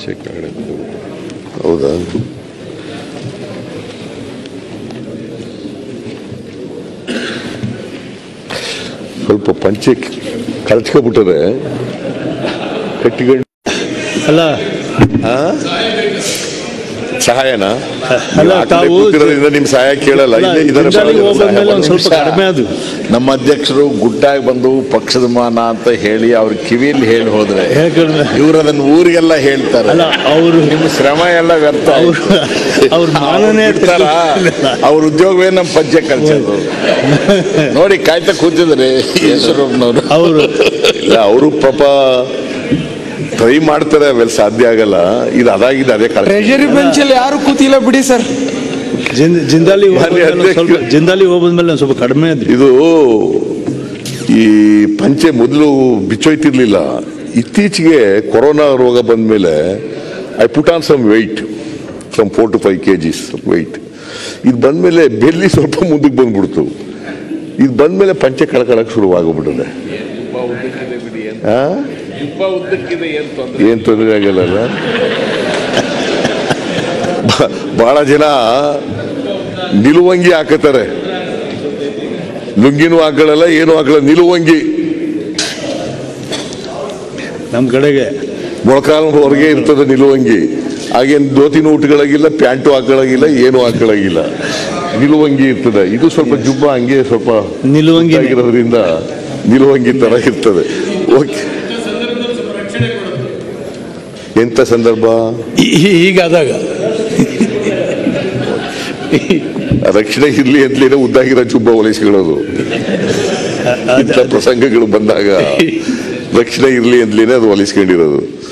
ಪಂಚೆ ಕೆಳಗಡೆ ಬಿದ್ದೋಗುತ್ತೆ. ಹೌದಾ ಸ್ವಲ್ಪ ಪಂಚೆ ಕಳ್ಚ್ಕೊಬಿಟ್ಟರೆ ಕಟ್ಟಿಕೊಂಡು ಅಲ್ಲ ಸಹಾಯನ ಅಲ್ಲ, ನೀವು ಆ ಕಡೆ ತಾವು- ಕೂತಿರೋದ್ರಿಂದ ನಿಮ್ ಸಹಾಯ ಕೇಳಲ್ಲ ಅಲ್ಲ, ಇಲ್ಲೇ ಇದರ ಜಿಂದಾಲಿಗೆ ಪರವಾಗಿ ಹೋಗೋದ್ಮೇಲೆ ಸಹಾಯ ಒಂದ್ ಸ್ವಲ್ಪ ಮಾಡಿ. ಕಡಿಮೆ ಅದು ನಮ್ಮ ಅಧ್ಯಕ್ಷರು ಗುಟ್ಟಾಗಿ ಬಂದು ಪಕ್ಷದ ಮಾನ ಅಂತ ಹೇಳಿ ಅವ್ರ ಕಿವಿಯಲ್ಲಿ ಹೇಳಿ ಹೋದ್ರೆ ಹೇಳ್ಕೊಂಡ್ರೆ ಇವ್ರು ಅದನ್ನ ಊರಿಗೆಲ್ಲ ಹೇಳ್ತಾರೆ ಅಲ್ಲ ಅವರು ನಿಮ್ಮ ಶ್ರಮ ಎಲ್ಲ ವ್ಯರ್ಥ ಅವ್ರ ಅವ್ರ ಮಾನನೇ ಬಿಡ್ತಾರ ಅವ್ರ ಉದ್ಯೋಗವೇ ನಮ್ಮ ಪಂಚೆ ಕಲ್ಸೋದು ನೋಡಿ ಕಾಯ್ತಾ ಕೂತಿದ್ರೆ ಈಶ್ವರಪ್ಪನವರು ಅವರು ಇಲ್ಲ ಅವರು ಪಾಪ ಟ್ರೈ ಮಾಡ್ತಾರೆ ಅವೆಲ್ಲ ಸಾಧ್ಯ ಆಗಲ್ಲ ಇದು ಅದಾಗಿದೆ ಅದೇ ಕಳ್ಸಿ ಟ್ರೆಜರಿ ಬೆಂಚ್ ಅಲ್ಲಿ ಯಾರು ಕೂತಿಲ್ಲ ಬಿಡಿ ಸರ್ ಜಿಂದ್- ಜಿಂದಾಲಿ ಹೋಗೋದ್ಮೇಲೆ ಒಂದ್ ಅಧ್ಯಕ್ಷ- ಸ್ವಲ್ಪ ಜಿಂದಾಲಿ ಹೋಗೋದ್ಮೇಲೆ ಒಂದ್ ಸ್ವಲ್ಪ ಕಡಿಮೆ ಅದು ಇದು ಈ ಪಂಚೆ ಮೊದಲು ಬಿಚ್ಚೋಯ್ತಿರ್ಲಿಲ್ಲ ಇತ್ತೀಚೆಗೆ ಕೊರೋನಾ ರೋಗ ಬಂದ್ಮೇಲೆ I put on some weight from four to five K Gs weight ಇದು ಬಂದ್ಮೇಲೆ ಬೆಲ್ಲಿ ಸ್ವಲ್ಪ ಮುಂದಕ್ಕೆ ಬಂದ್ಬಿಡ್ತು ಇದು ಬಂದ್ಮೇಲೆ ಪಂಚೆ ಕಳ್ಕೊಳಕ್ ಶುರುವಾಗ್ಬಿಟ್ಟಿದೆ ಆ? ಏನ್ ತೊಂದರೆ ಆಗಲ್ಲ ಬ- ಬಹಳ ಜನ ನಿಲುವಂಗಿ ಹಾಕತಾರೆ ಲುಂಗಿನೂ ಹಾಕೊಳ್ಳಲ್ಲ ಏನು ಹಾಕೊಳ್ಳಲ್ಲ ನಿಲುವಂಗಿ ನಮ್ ಕಡೆಗೆ ಮೊಳಕಾಲ್ವರೆಗೆ ಇರ್ತದೆ ನಿಲುವಂಗಿ ಹಾಗೇನು ಧೋತಿನೂ ಉಟ್ಕೊಳ್ಳೋಗಿಲ್ಲ ಪ್ಯಾಂಟು ಹಾಕೊಳ್ಳೋಗಿಲ್ಲ ಏನು ಹಾಕೊಳ್ಳೋಗಿಲ್ಲ ನಿಲುವಂಗಿ ಇರ್ತದೆ ಇದು ಸ್ವಲ್ಪ ಜುಬ್ಬ ಹಂಗೆ ಸ್ವಲ್ಪ ನಿಲುವಂಗಿ ಆಗಿರೋದ್ರಿಂದ ನಿಲುವಂಗಿ ತರ ಇರ್ತದೆ ಓಕೆ ಎಂತ ಸಂದರ್ಭ ಹೀಗಾದಾಗ ರಕ್ಷಣೆ ಇರ್ಲಿ ಅಂತಲೇ ಉದ್ದಾಗಿರೋ ಜುಬ್ಬ ಹೊಲಿಸ್ಕೊಳ್ಳೋದು ಇಂಥ ಪ್ರಸಂಗಗಳು ಬಂದಾಗ ರಕ್ಷಣೆ ಇರ್ಲಿ ಅಂತಲೇ ಅದು ಹೊಲಿಸ್ಕೊಂಡಿರೋದು